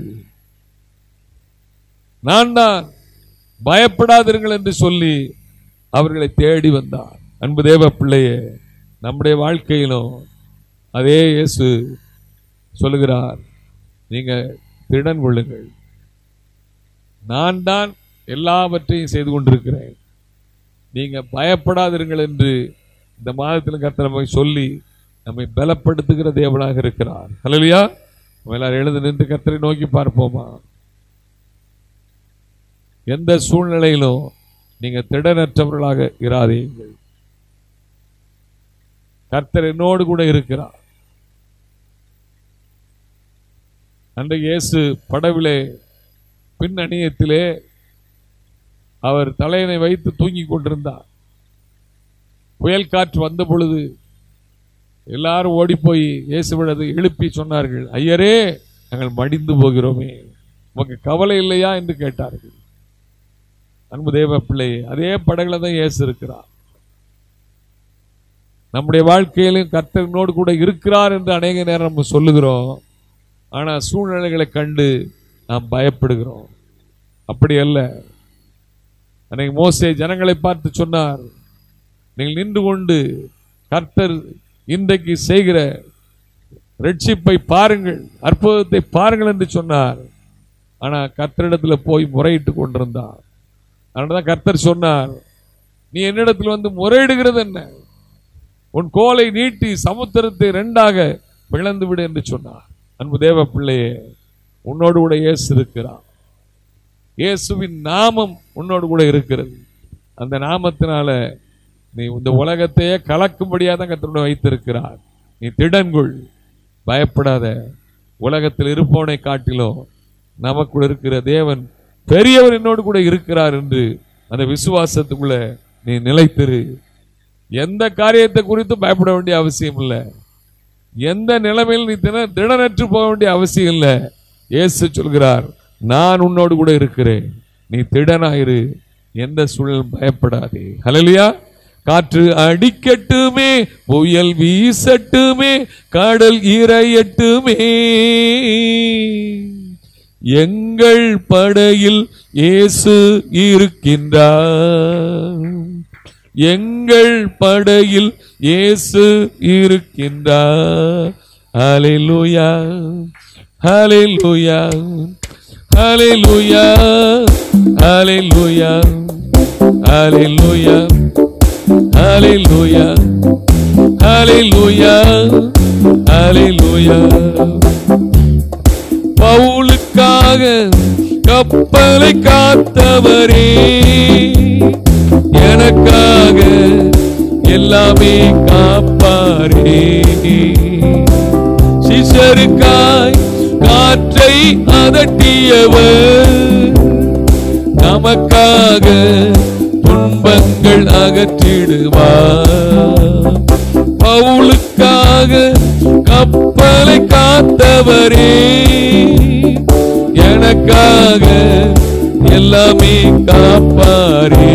நான் தான் பயப்படாதீர்கள் என்று சொல்லி அவர்களை தேடி வந்தார் அன்பு தேவ பிள்ளையே நம்முடைய வாழ்க்கையிலும் அதே இயேசு சொல்லுகிறார் நீங்க திடன் கொள்ளுங்கள் நான் தான் எல்லாவற்றையும் செய்து கொண்டிருக்கிறேன் நீங்க பயப்படாதிருங்கள் என்று இந்த மாதத்தில் கர்த்தர் போய் சொல்லி நம்மை பலப்படுத்துகிற தேவனாக இருக்கிறார் ஹalleluya நம்ம எல்லாரும் எழுந்து நின்று கர்த்தரை நோக்கி பார்ப்போமா எந்த சூழ்நிலையிலும் நீங்க திடனற்றவர்களாக இராதீங்கள் கர்த்தர் என்னோடு கூட இருக்கிறார் அன்றைக்கு இயேசு படவிலே பின் அணியத்திலே அவர் தலையணை வைத்து தூங்கிக் கொண்டிருந்தார் புயல் காற்று வந்த பொழுது எல்லாரும் ஓடி போய் இயேசுவிடது எழுப்பி சொன்னார்கள் ஐயரே நாங்கள் மடிந்து போகிறோமே உமக்கு கவலை இல்லையா என்று கேட்டார்கள் அன்பு தேவ பிள்ளையே அதே படகுல தான் இயேசு இருக்கிறார் நம்முடைய வாழ்க்கையிலும் கர்த்தரினோடு கூட இருக்கிறார் என்று அநேக நேரம் நம்ம சொல்லுகிறோம் ஆனா சூழ்நிலைகளை கண்டு நாம் பயப்படுகிறோம் அப்படி அல்ல அன்னைக்கு மோசே ஜனங்களை பார்த்து சொன்னார் நீங்கள் நின்று கொண்டு கர்த்தர் இன்றைக்கு செய்கிற ரட்சிப்பை பாருங்கள் அற்புதத்தை பாருங்கள் என்று சொன்னார் ஆனா கர்த்தரிடத்துல போய் முறையிட்டு கொண்டிருந்தார் அதனாலதான் கர்த்தர் சொன்னார் நீ என்னிடத்தில் வந்து முறையிடுகிறது என்ன உன் கோலை நீட்டி சமுத்திரத்தை ரெண்டாக பிளந்து விடு என்று சொன்னார் அன்பு தேவ பிள்ளையே உன்னோடு கூட இயேசு இருக்கிறார் இயேசுவின் நாமம் உன்னோடு கூட இருக்கிறது அந்த நாமத்தினால நீ இந்த உலகத்தையே கலக்கும்படியாக தான் கத்தோட வைத்திருக்கிறார் நீ திடன்கொள் பயப்படாத உலகத்தில் இருப்பவனை காட்டிலும் நமக்குள்ள இருக்கிற தேவன் பெரியவர் என்னோடு கூட இருக்கிறார் என்று அந்த விசுவாசத்துக்குள்ள நீ நிலைத்திரு எந்த காரியத்தை குறித்து பயப்பட வேண்டிய அவசியம் இல்லை எந்த நிலைமையில் நீ தின திடனற்று போக வேண்டிய அவசியம் இல்லை இயேசு சொல்கிறார் நான் உன்னோடு கூட இருக்கிறேன் நீ திடனாயிரு எந்த சூழலும் பயப்படாதே ஹalleluya காற்று அடிக்கட்டுமே புயல் வீசட்டுமே கடல் இரையட்டுமே எங்கள் படையில் இயேசு இருக்கின்றார் எங்கள் படையில் இயேசு இருக்கின்றார் ஹalleluya ஹalleluya ஹalleluya ஹalleluya ஹalleluya ஹalleluya ஹalleluya ஹalleluya பவுலுக்காக கப்பலை காத்தவரே எனக்காக எல்லாமே காப்பாரே சிசருக்காய் காற்றை அதட்டியவர் நமக்காக துன்பங்கள் அகற்றிடுவார் பவுலுக்காக கப்பலை காத்தவரே எனக்காக எல்லாமே காப்பாரே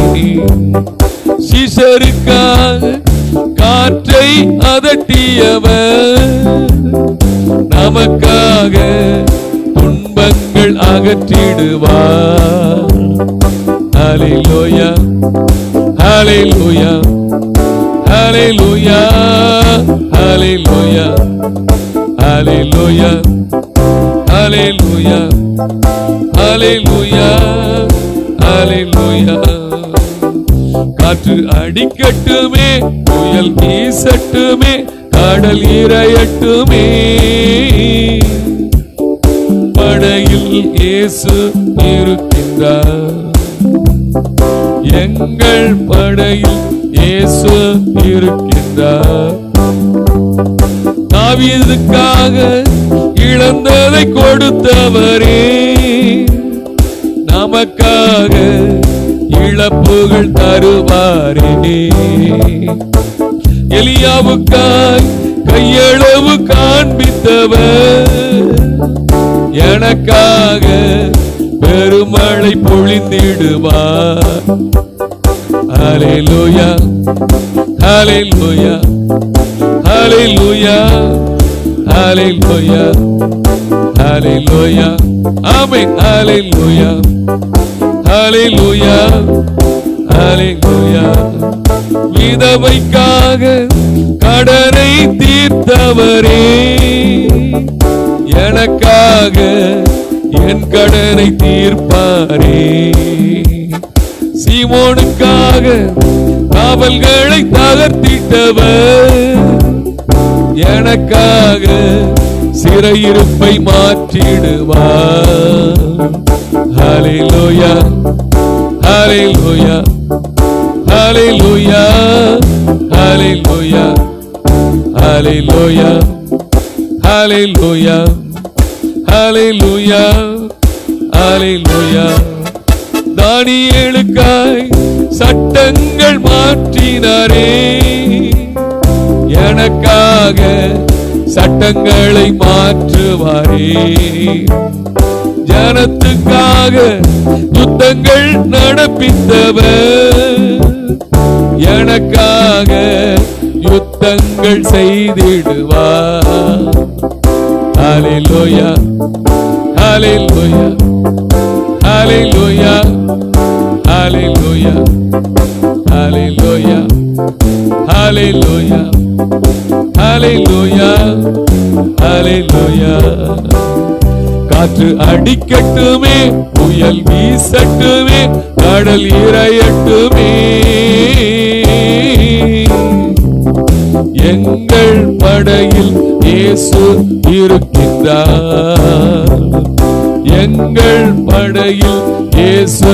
சிசருக்காக காற்றை அதட்டியவர் நமக்காக எனக்காக துன்பங்கள் அகற்றிடுவார் ஹalleluya ஹalleluya ஹalleluya ஹalleluya ஹalleluya ஹalleluya ஹalleluya ஹalleluya காற்று அடிக்கட்டுமே புயல் வீசட்டுமே கடல் இரையட்டுமே படையில் இயேசு இருக்கின்றார் எங்கள் படையில் இயேசு இருக்கின்றார் தாவீதுக்காக இழந்ததை கொடுத்தவரே நமக்காக இழப்புகள் தருவாரே எலியாவுக்காய் கையளவு காண்பித்தவர் எனக்காக பெருமழை பொழிந்திடுவார் ஹalleluya ஹalleluya ஹalleluya ஹalleluya ஹalleluya ஆமென் ஹalleluya ஹalleluya ஹalleluya விதவைக்காக கடனை தீர்த்தவரே எனக்காக என் கடனை தீர்ப்பாரே சீமோனுக்காக காவல்களை தகர்த்திட்டவர் எனக்காக சிறையிருப்பை மாற்றிடுவார் ஹalleluya ஹalleluya ஹalleluya ஹalleluya ஹalleluya ஹalleluya ஹalleluya ஹalleluya தானியேலுக்காய் சட்டங்கள் மாற்றினாரே எனக்காக சட்டங்களை மாற்றுவாரே ஜனத்துக்காக யுத்தங்கள் நடப்பித்தவர் எனக்காக யுத்தங்கள் செய்திடுவார் ஹalleluya ஹalleluya ஹalleluya ஹalleluya ஹalleluya ஹalleluya ஹalleluya ஹalleluya காற்று அடிக்கட்டுமே புயல் வீசட்டுமே கடல் இரையட்டுமே எங்கள் படையில் இயேசு இருக்கின்றார் எங்கள் படையில் இயேசு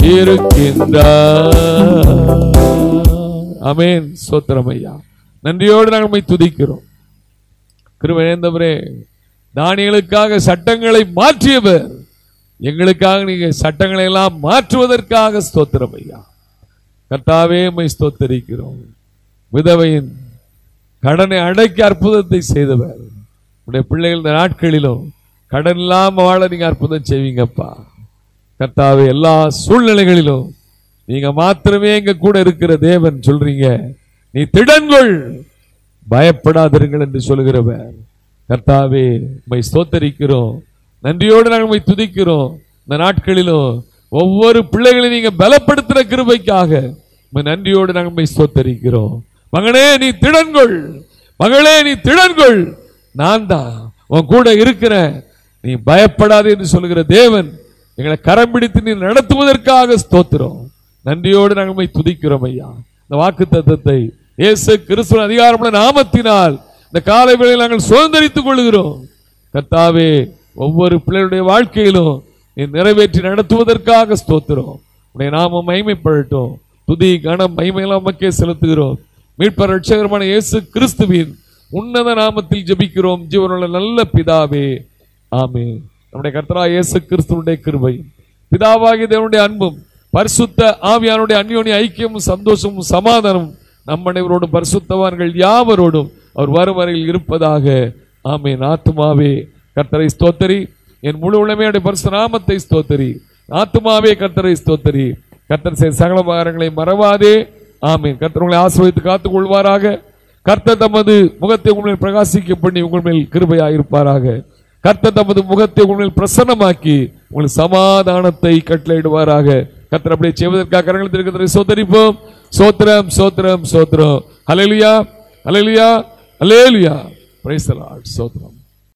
இருக்கின்றார் அமேன் சோத்திரம் ஐயா நன்றியோடு நாங்கள் உம்மை துதிக்கிறோம் கிருபையேந்தவரே தானியலுக்காக சட்டங்களை மாற்றியவர் எங்களுக்காக நீங்க சட்டங்களை எல்லாம் மாற்றுவதற்காக ஸ்தோத்திரம் ஐயா கர்த்தாவே உம்மை ஸ்தோத்தரிக்கிறோம் விதவையின் கடனை அடைக்க அற்புதத்தை செய்தவர் உடைய பிள்ளைகள் இந்த நாட்களிலும் கடன் இல்லாம வாழ நீங்க அற்புதம் செய்வீங்கப்பா கர்த்தாவே எல்லா சூழ்நிலைகளிலும் நீங்க மாத்திரமே எங்க கூட இருக்கிற தேவன் சொல்றீங்க நீ திடன்கொள் பயப்படாதிருங்கள் என்று சொல்கிறவர் கர்த்தாவே உம்மை ஸ்தோத்தரிக்கிறோம் நன்றியோடு நாங்கள் உம்மை துதிக்கிறோம் இந்த நாட்களிலும் ஒவ்வொரு பிள்ளைகளையும் நீங்க பலப்படுத்துற கிருபைக்காக உம்மை நன்றியோடு நாங்கள் உம்மை ஸ்தோத்தரிக்கிறோம் மகனே நீ திடன்கொள் மகளே நீ திடன்கொள் நான் தான் உன் கூட இருக்கிறேன் நீ பயப்படாதே என்று சொல்லுகிற தேவன் எங்களை கரம் பிடித்து நீ நடத்துவதற்காக ஸ்தோத்திரம் நன்றியோடு நாங்கள் உம்மை துதிக்கிறோம் ஐயா இந்த வாக்கு தத்தத்தை இயேசு கிறிஸ்துவின் அதிகாரமுள்ள நாமத்தினால் இந்த காலை வேளையில் நாங்கள் சுதந்திரித்துக் கொள்கிறோம் கர்த்தாவே ஒவ்வொரு பிள்ளைகளுடைய வாழ்க்கையிலும் நீ நிறைவேற்றி நடத்துவதற்காக ஸ்தோத்திரம் உடைய நாமம் மகிமைப்படட்டும் துதி கனம் மகிமையெல்லாம் உமக்கே செலுத்துகிறோம் மீட்பர் ரட்சகரமான இயேசு கிறிஸ்துவின் உன்னத நாமத்தில் ஜெபிக்கிறோம் ஜீவனுள்ள நல்ல பிதாவே ஆமே நம்முடைய கர்த்தரா இயேசு கிறிஸ்துவனுடைய கிருபை பிதாவாகிய தேவனுடைய அன்பும் பரிசுத்த ஆவியானுடைய அந்யோன்ய ஐக்கியமும் சந்தோஷமும் சமாதானமும் நம் அனைவரோடும் பரிசுத்தவான்கள் யாவரோடும் அவர் வரும் வரையில் இருப்பதாக ஆமென் ஆத்துமாவே கர்த்தரை ஸ்தோத்தரி என் முழு உளமையுடைய பரிசு நாமத்தை ஸ்தோத்தரி ஆத்துமாவே கர்த்தரை ஸ்தோத்தரி கர்த்தர் செய்த சகல உபகாரங்களை மறவாதே ஆமென் கர்த்தர் உங்களை ஆசிர்வதித்து காத்துக் கொள்வாராக கர்த்தர் தமது முகத்தை உங்களை பிரகாசிக்க பண்ணி உங்கள் மேல் கிருபையாயிருப்பாராக கர்த்தர் தமது முகத்தை உங்களில் பிரசன்னமாக்கி உங்களுக்கு சமாதானத்தை கட்டளையிடுவாராக கர்த்தர் அப்படியே செய்வதற்காக கரங்கள் இருக்கிறதை சோதரிப்போம் சோத்திரம் சோத்திரம் சோத்திரம் ஹalleluya ஹalleluya ஹalleluya பிரைஸ் தி லார்ட் சோத்திரம்